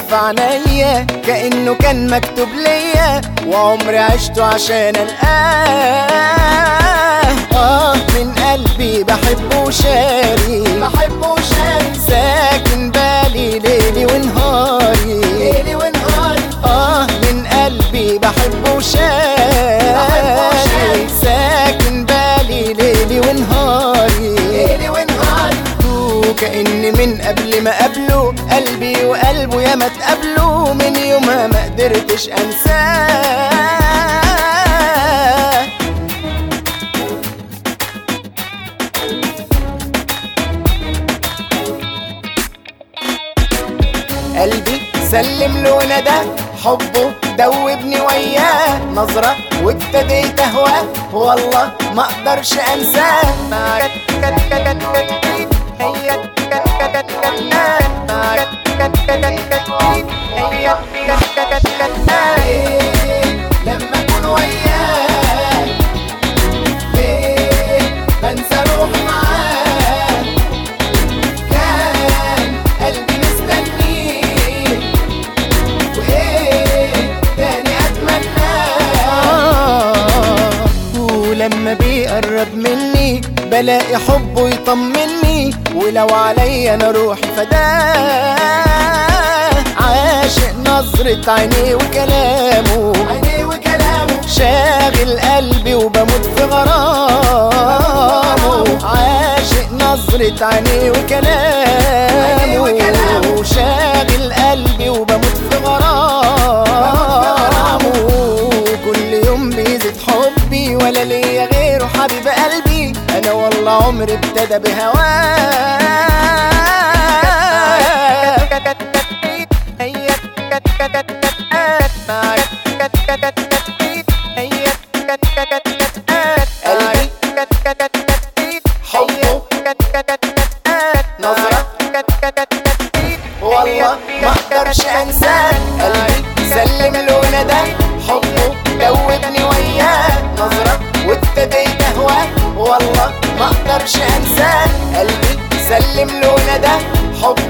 في عينيا كأنه كان مكتوب ليا وعمري عشته عشان القاه اه من قلبي بحبه وشاري بحبه وشاري ساكن بالي ليلي ونهاري ليلي ونهاري اه من قلبي بحبه وشاري بحبه وشاري. ساكن بالي ليلي ونهاري ليلي ونهاري وكأني من قبل ما قابله قلبي وقلبه يا ما تقابلوا من يومها ما قدرتش انساه قلبي سلم له ندى حبه دوبني وياه نظرة وابتديت اهواه والله ما اقدرش انساه لما اكون وياك ليه بنسى روحي معاك كان قلبي مستنيك وايه تاني اتمناه آه، ولما بيقرب مني بلاقي حبه يطمني ولو عليا انا روحي فداه عاشق نظرة عينيه وكلامه عينيه وكلامه شاغل قلبي وبموت في غرامه عاشق نظرة عينيه عينيه وكلامه وكلامه. شاغل قلبي وبموت في غرامه كل يوم بيزيد حبي ولا ليا غيره حبيب قلبي انا والله عمري ابتدى بهواه نظرة والله ما اقدرش انساك قلبي سلم له ندى حبه دوبني وياه نظرة وابتديت اهواك والله ما اقدرش انساك قلبي سلم له ندى حبه